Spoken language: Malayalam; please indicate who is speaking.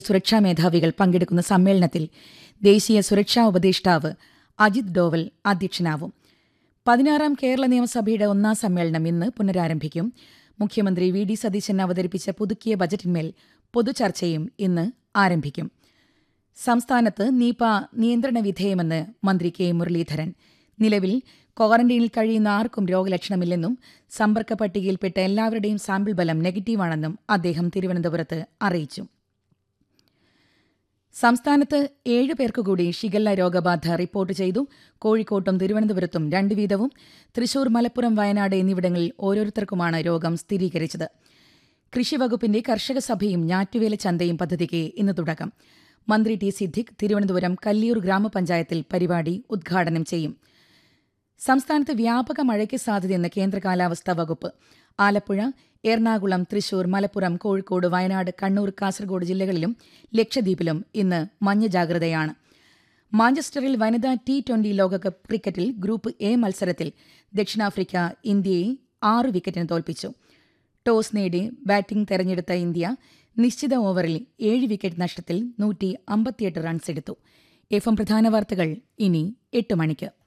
Speaker 1: സുരക്ഷാ മേധാവികൾ പങ്കെടുക്കുന്ന സമ്മേളനത്തിൽ ദേശീയ സുരക്ഷാ ഉപദേഷ്ടാവ് അജിത് ഡോവൽ അധ്യക്ഷനാവും പതിനാറാം കേരള നിയമസഭയുടെ ഒന്നാം സമ്മേളനം ഇന്ന് പുനരാരംഭിക്കും മുഖ്യമന്ത്രി വി ഡി സതീശൻ അവതരിപ്പിച്ച പുതുക്കിയ ബജറ്റിന്മേൽ പൊതുചർച്ചയും ഇന്ന് ആരംഭിക്കും സംസ്ഥാനത്ത് നീപ നിയന്ത്രണ വിധേയമെന്ന് മന്ത്രി കെ മുരളീധരൻ നിലവിൽ ക്വാറന്റൈനിൽ കഴിയുന്ന ആർക്കും രോഗലക്ഷണമില്ലെന്നും സമ്പർക്ക പട്ടികയിൽപ്പെട്ട എല്ലാവരുടെയും സാമ്പിൾ ബലം നെഗറ്റീവാണെന്നും അദ്ദേഹം തിരുവനന്തപുരത്ത് അറിയിച്ചു സംസ്ഥാനത്ത് ഏഴ് പേർക്ക് കൂടി ഷിഗല്ല രോഗബാധ റിപ്പോർട്ട് ചെയ്തു കോഴിക്കോട്ടും തിരുവനന്തപുരത്തും രണ്ട് വീതവും തൃശൂർ മലപ്പുറം വയനാട് എന്നിവിടങ്ങളിൽ ഓരോരുത്തർക്കുമാണ് രോഗം സ്ഥിരീകരിച്ചത് കൃഷിവകുപ്പിന്റെ കർഷക സഭയും ഞാറ്റുവേല ചന്തയും പദ്ധതിക്ക് ഇന്ന് തുടക്കം മന്ത്രി ടി സിദ്ദിഖ് തിരുവനന്തപുരം കല്ലിയൂർ ഗ്രാമപഞ്ചായത്തിൽ പരിപാടി ഉദ്ഘാടനം ചെയ്യും സംസ്ഥാനത്ത് വ്യാപക മഴയ്ക്ക് സാധ്യതയെന്ന് കേന്ദ്ര കാലാവസ്ഥാ വകുപ്പ് ആലപ്പുഴ എറണാകുളം തൃശൂർ മലപ്പുറം കോഴിക്കോട് വയനാട് കണ്ണൂർ കാസർഗോഡ് ജില്ലകളിലും ലക്ഷദ്വീപിലും ഇന്ന് മഞ്ഞ ജാഗ്രതയാണ് മാഞ്ചസ്റ്ററിൽ വനിതാ ടി ട്വന്റി ലോകകപ്പ് ക്രിക്കറ്റിൽ ഗ്രൂപ്പ് എ മത്സരത്തിൽ ദക്ഷിണാഫ്രിക്ക ഇന്ത്യയെ ആറ് വിക്കറ്റിന് തോൽപ്പിച്ചു ടോസ് നേടി ബാറ്റിംഗ് തെരഞ്ഞെടുത്ത ഇന്ത്യ നിശ്ചിത ഓവറിൽ ഏഴ് വിക്കറ്റ് നഷ്ടത്തിൽ നൂറ്റി അമ്പത്തിയെട്ട് റൺസ് എടുത്തു എഫ് എം പ്രധാന വാർത്തകൾ ഇനി എട്ട് മണിക്ക്